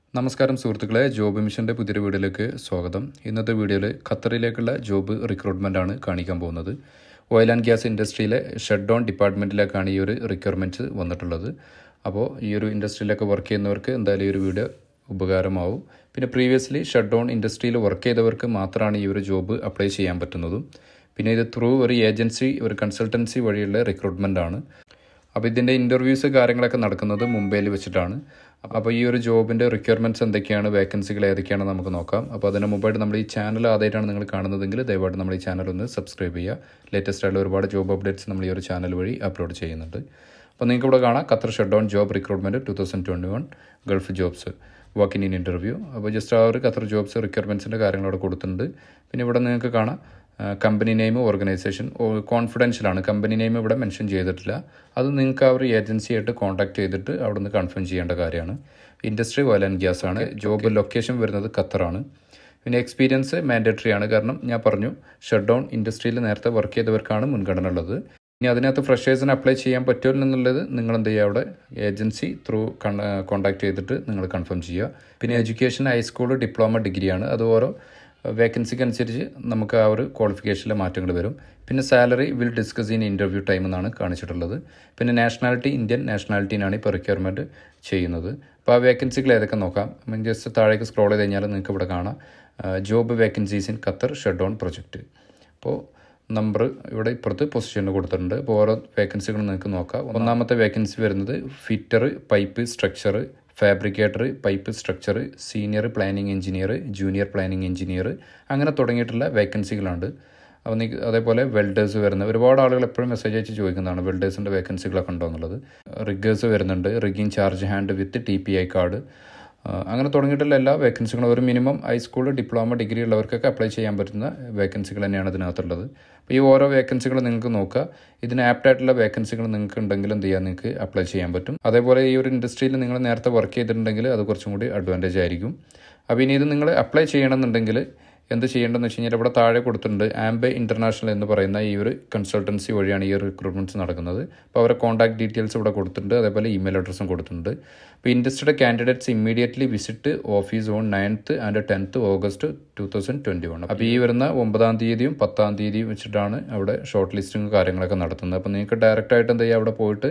നമസ്കാരം സുഹൃത്തുക്കളെ ജോബ് മിഷൻ്റെ പുതിയൊരു വീഡിയോയിലേക്ക് സ്വാഗതം ഇന്നത്തെ വീഡിയോയിൽ ഖത്തറിലേക്കുള്ള ജോബ് റിക്രൂട്ട്മെൻ്റ് ആണ് കാണിക്കാൻ പോകുന്നത് ഓയിൽ ആൻഡ് ഗ്യാസ് ഇൻഡസ്ട്രിയിലെ ഷട്ട് ഡൗൺ ഡിപ്പാർട്ട്മെൻറ്റിലേക്കാണ് ഈ ഒരു റിക്വയർമെൻറ്റ്സ് വന്നിട്ടുള്ളത് അപ്പോൾ ഈ ഒരു ഇൻഡസ്ട്രിയിലൊക്കെ വർക്ക് ചെയ്യുന്നവർക്ക് എന്തായാലും ഈ ഒരു വീഡിയോ ഉപകാരമാവും പിന്നെ പ്രീവിയസ്ലി ഷട്ട് ഡൗൺ ഇൻഡസ്ട്രിയിൽ വർക്ക് ചെയ്തവർക്ക് മാത്രമാണ് ഈ ഒരു ജോബ് അപ്ലൈ ചെയ്യാൻ പറ്റുന്നതും പിന്നെ ഇത് ത്രൂ ഒരു ഏജൻസി ഒരു കൺസൾട്ടൻസി വഴിയുള്ള റിക്രൂട്ട്മെൻ്റ് ആണ് അപ്പോൾ ഇതിൻ്റെ ഇൻ്റർവ്യൂസ് കാര്യങ്ങളൊക്കെ നടക്കുന്നത് മുംബൈയിൽ വെച്ചിട്ടാണ് അപ്പോൾ ഈ ഒരു ജോബിൻ്റെ റിക്വയർമെൻറ്റ്സ് എന്തൊക്കെയാണ് വേക്കൻസികൾ ഏതൊക്കെയാണെന്ന് നമുക്ക് നോക്കാം അപ്പോൾ അതിന് മുമ്പായിട്ട് നമ്മൾ ഈ ചാനൽ ആദ്യമായിട്ടാണ് നിങ്ങൾ കാണുന്നതെങ്കിൽ ദയവായിട്ട് നമ്മൾ ഈ ചാനൽ ഒന്ന് സബ്സ്ക്രൈബ് ചെയ്യുക ലേറ്റസ്റ്റ് ആയിട്ടുള്ള ഒരുപാട് ജോബ് അപ്ഡേറ്റ്സ് നമ്മൾ ഈ ഒരു ചാനൽ വഴി അപ്ലോഡ് ചെയ്യുന്നുണ്ട് അപ്പോൾ നിങ്ങൾക്ക് ഇവിടെ കാണാം Qatar shut down job recruitment two thousand twenty one Gulf jobs walk in in interview അപ്പോൾ ജസ്റ്റ് ആ ഒരു ഖത്തർ ജോബ്സ് റിക്വയർമെൻറ്റ്സിൻ്റെ കാര്യങ്ങൾ അവിടെ കൊടുത്തിട്ടുണ്ട് പിന്നെ ഇവിടെ നിങ്ങൾക്ക് കാണാം കമ്പനി നെയിം ഓർഗനൈസേഷൻ കോൺഫിഡൻഷ്യലാണ് കമ്പനി നെയിം ഇവിടെ മെൻഷൻ ചെയ്തിട്ടില്ല അത് നിങ്ങൾക്ക് ആ ഒരു ഏജൻസിയായിട്ട് കോൺടാക്ട് ചെയ്തിട്ട് അവിടെ നിന്ന് കൺഫേം ചെയ്യേണ്ട കാര്യമാണ് ഇൻഡസ്ട്രി ഓയിൽ ആൻഡ് ഗ്യാസ് ആണ് ജോബ് ലൊക്കേഷൻ വരുന്നത് ഖത്തറാണ് പിന്നെ എക്സ്പീരിയൻസ് മാൻഡേറ്ററി ആണ് കാരണം ഞാൻ പറഞ്ഞു ഷട്ട് ഡൗൺ ഇൻഡസ്ട്രിയിൽ നേരത്തെ വർക്ക് ചെയ്തവർക്കാണ് മുൻഗണന ഉള്ളത് ഇനി അതിനകത്ത് ഫ്രഷേഴ്സിന് അപ്ലൈ ചെയ്യാൻ പറ്റുമോ എന്നുള്ളത് നിങ്ങൾ എന്ത് ചെയ്യുക അവിടെ ഏജൻസി ത്രൂ കോൺടാക്ട് ചെയ്തിട്ട് നിങ്ങൾ കൺഫേം ചെയ്യുക പിന്നെ എഡ്യൂക്കേഷൻ ഹൈസ്കൂൾ ഡിപ്ലോമ ഡിഗ്രിയാണ് അത് ഓരോ വേക്കൻസിക്ക് അനുസരിച്ച് നമുക്ക് ആ ഒരു ക്വാളിഫിക്കേഷനിലെ മാറ്റങ്ങൾ വരും പിന്നെ salary will discuss in interview time എന്നാണ് കാണിച്ചിട്ടുള്ളത് പിന്നെ നാഷണാലിറ്റി ഇന്ത്യൻ നാഷണാലിറ്റിനാണ് ഇപ്പോൾ റിക്വയർമെൻറ്റ് ചെയ്യുന്നത് അപ്പോൾ ആ വേക്കൻസികൾ ഏതൊക്കെ നോക്കാം ജസ്റ്റ് താഴേക്ക് സ്ക്രോൾ ചെയ്ത് കഴിഞ്ഞാൽ നിങ്ങൾക്ക് ഇവിടെ കാണാം job vacancies in Qatar shut down project അപ്പോൾ നമ്പർ ഇവിടെ ഇപ്പുറത്ത് പൊസിഷനിൽ കൊടുത്തിട്ടുണ്ട് അപ്പോൾ ഓരോ വേക്കൻസികൾ നിങ്ങൾക്ക് നോക്കാം ഒന്നാമത്തെ വേക്കൻസി വരുന്നത് fitter pipe structure fabricator pipe structure senior planning engineer junior planning engineer അങ്ങനെ തുടങ്ങിയിട്ടുള്ള വേക്കൻസികളുണ്ട് അപ്പോൾ നീ അതേപോലെ വെൽഡേഴ്സ് വരുന്ന ഒരുപാട് ആളുകൾ എപ്പോഴും മെസ്സേജ് അയച്ച് ചോദിക്കുന്നതാണ് വെൽഡേഴ്സിൻ്റെ വേക്കൻസികളൊക്കെ ഉണ്ടോ എന്നുള്ളത് റിഗേഴ്സ് വരുന്നുണ്ട് rigging charge hand with T P I card അങ്ങനെ തുടങ്ങിയിട്ടുള്ള എല്ലാ വേക്കൻസികളും ഒരു മിനിമം ഹൈസ്കൂൾ ഡിപ്ലോമ ഡിഗ്രി ഉള്ളവർക്കൊക്കെ അപ്ലൈ ചെയ്യാൻ പറ്റുന്ന വേക്കൻസികൾ തന്നെയാണ് ഇതിനകത്തുള്ളത് അപ്പോൾ ഈ ഓരോ വേക്കൻസികൾ നിങ്ങൾക്ക് നോക്കുക ഇതിന് ആപ്റ്റ് ആയിട്ടുള്ള വേക്കൻസികൾ നിങ്ങൾക്ക് ഉണ്ടെങ്കിൽ എന്ത് ചെയ്യാൻ നിങ്ങൾക്ക് അപ്ലൈ ചെയ്യാൻ പറ്റും അതേപോലെ ഈ ഒരു ഇൻഡസ്ട്രിയിൽ നിങ്ങൾ നേരത്തെ വർക്ക് ചെയ്തിട്ടുണ്ടെങ്കിൽ അത് കുറച്ചും കൂടി അഡ്വാൻറ്റേജ് ആയിരിക്കും അപ്പോൾ ഇനി ഇത് നിങ്ങൾ അപ്ലൈ ചെയ്യണമെന്നുണ്ടെങ്കിൽ എന്ത് ചെയ്യേണ്ടതെന്ന് വെച്ച് കഴിഞ്ഞാൽ ഇവിടെ താഴെ കൊടുത്തിട്ടുണ്ട് ആംബെ ഇൻ്റർനാഷണൽ എന്ന് പറയുന്ന ഈ ഒരു കൺസൾട്ടൻസി വഴിയാണ് ഈ റിക്രൂട്ട്മെൻറ്റ്സ് നടക്കുന്നത് അപ്പോൾ അവരെ കോൺടാക്ട് ഡീറ്റെയിൽസ് ഇവിടെ കൊടുത്തിട്ടുണ്ട് അതേപോലെ ഇമെയിൽ അഡ്രസ്സും കൊടുത്തിട്ടുണ്ട് അപ്പോൾ ഇൻഡസ്ട്രിയുടെ candidates immediately visit office on ninth and tenth August two thousand twenty one അപ്പോൾ ഈ വരുന്ന ഒമ്പതാം തീയതിയും പത്താം തീയതിയും വെച്ചിട്ടാണ് അവിടെ ഷോർട്ട് ലിസ്റ്റിംഗ് കാര്യങ്ങളൊക്കെ നടത്തുന്നത് അപ്പോൾ നിങ്ങൾക്ക് ഡയറക്റ്റ് ആയിട്ട് എന്ത് ചെയ്യുക അവിടെ പോയിട്ട്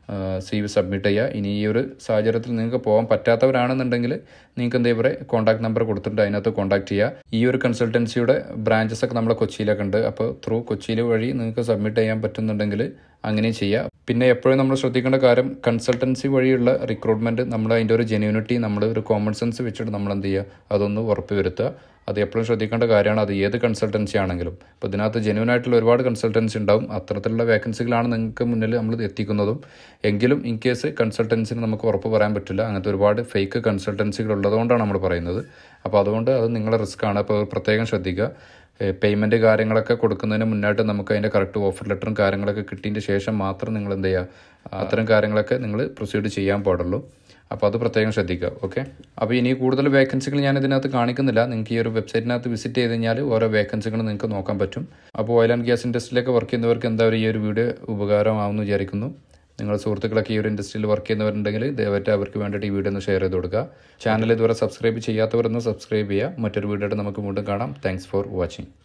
സി വി സബ്മിറ്റ് ചെയ്യുക ഇനി ഈ ഒരു സാഹചര്യത്തിൽ നിങ്ങൾക്ക് പോകാൻ പറ്റാത്തവരാണെന്നുണ്ടെങ്കിൽ നിങ്ങൾക്ക് എന്താ ഇവരെ കോൺടാക്ട് നമ്പർ കൊടുത്തിട്ട് അതിനകത്ത് കോൺടാക്ട് ചെയ്യുക ഈ ഒരു കൺസൾട്ടൻസിയുടെ ബ്രാഞ്ചസ് ഒക്കെ നമ്മുടെ കൊച്ചിയിലൊക്കെ ഉണ്ട് അപ്പോൾ ത്രൂ കൊച്ചിയിൽ വഴി നിങ്ങൾക്ക് സബ്മിറ്റ് ചെയ്യാൻ പറ്റുന്നുണ്ടെങ്കിൽ അങ്ങനെ ചെയ്യുക പിന്നെ എപ്പോഴും നമ്മൾ ശ്രദ്ധിക്കേണ്ട കാര്യം കൺസൾട്ടൻസി വഴിയുള്ള റിക്രൂട്ട്മെൻറ്റ് നമ്മൾ അതിൻ്റെ ഒരു ജെന്യൂനിറ്റി നമ്മൾ ഒരു കോമൺ സെൻസ് വെച്ചിട്ട് നമ്മൾ എന്ത് ചെയ്യുക അതൊന്ന് ഉറപ്പ് വരുത്തുക അത് എപ്പോഴും ശ്രദ്ധിക്കേണ്ട കാര്യമാണ് അത് ഏത് കൺസൾട്ടൻസി ആണെങ്കിലും അപ്പോൾ ഇതിനകത്ത് ജെന്യൂൻ ആയിട്ടുള്ള ഒരുപാട് കൺസൾട്ടൻസി ഉണ്ടാവും അത്തരത്തിലുള്ള വേക്കൻസികളാണ് നിങ്ങൾക്ക് മുന്നിൽ നമ്മൾ എത്തിക്കുന്നതും എങ്കിലും ഇൻ കേസ് കൺസൾട്ടൻസിന് നമുക്ക് ഉറപ്പ് പറയാൻ പറ്റില്ല അങ്ങനത്തെ ഒരുപാട് ഫേക്ക് കൺസൾട്ടൻസികൾ ഉള്ളതുകൊണ്ടാണ് നമ്മൾ പറയുന്നത് അപ്പോൾ അതുകൊണ്ട് അത് നിങ്ങളുടെ റിസ്ക് ആണ് അപ്പോൾ പ്രത്യേകം ശ്രദ്ധിക്കുക പേയ്മെൻറ്റ് കാര്യങ്ങളൊക്കെ കൊടുക്കുന്നതിന് മുന്നായിട്ട് നമുക്ക് അതിൻ്റെ കറക്റ്റ് ഓഫർ ലെറ്ററും കാര്യങ്ങളൊക്കെ കിട്ടിയതിൻ്റെ ശേഷം മാത്രം നിങ്ങൾ എന്ത് ചെയ്യുക അത്തരം കാര്യങ്ങളൊക്കെ നിങ്ങൾ പ്രൊസീഡ് ചെയ്യാൻ പാടുള്ളൂ അപ്പോൾ അത് പ്രത്യേകം ശ്രദ്ധിക്കുക ഓക്കെ അപ്പോൾ ഇനി കൂടുതൽ വേക്കൻസികൾ ഞാൻ ഇതിനകത്ത് കാണിക്കുന്നില്ല നിങ്ങൾക്ക് ഈ ഒരു വെബ്സൈറ്റിനകത്ത് വിസിറ്റ് ചെയ്ത് കഴിഞ്ഞാൽ ഓരോ വേക്കൻസികൾ നിങ്ങൾക്ക് നോക്കാൻ പറ്റും അപ്പോൾ ഓയിൽ ആൻഡ് ഗ്യാസ് ഇൻഡസ്ട്രിയിലേക്ക് വർക്ക് ചെയ്യുന്നവർക്ക് എന്തായാലും ഈ ഒരു വീഡിയോ ഉപകാരമാവുമെന്ന് വിചാരിക്കുന്നു നിങ്ങളുടെ സുഹൃത്തുക്കളൊക്കെ ഈ ഒരു ഇൻഡസ്ട്രിയിൽ വർക്ക് ചെയ്യുന്നവരുണ്ടെങ്കിൽ ദയവായിട്ട് അവർക്ക് വേണ്ടിയിട്ട് ഈ വീഡിയോ ഒന്ന് ഷെയർ ചെയ്ത് കൊടുക്കുക ചാനൽ ഇതുവരെ സബ്സ്ക്രൈബ് ചെയ്യാത്തവരൊന്ന് സബ്സ്ക്രൈബ് ചെയ്യുക മറ്റൊരു വീഡിയോ നമുക്ക് വീണ്ടും കാണാം താങ്ക്സ് ഫോർ വാച്ചിങ്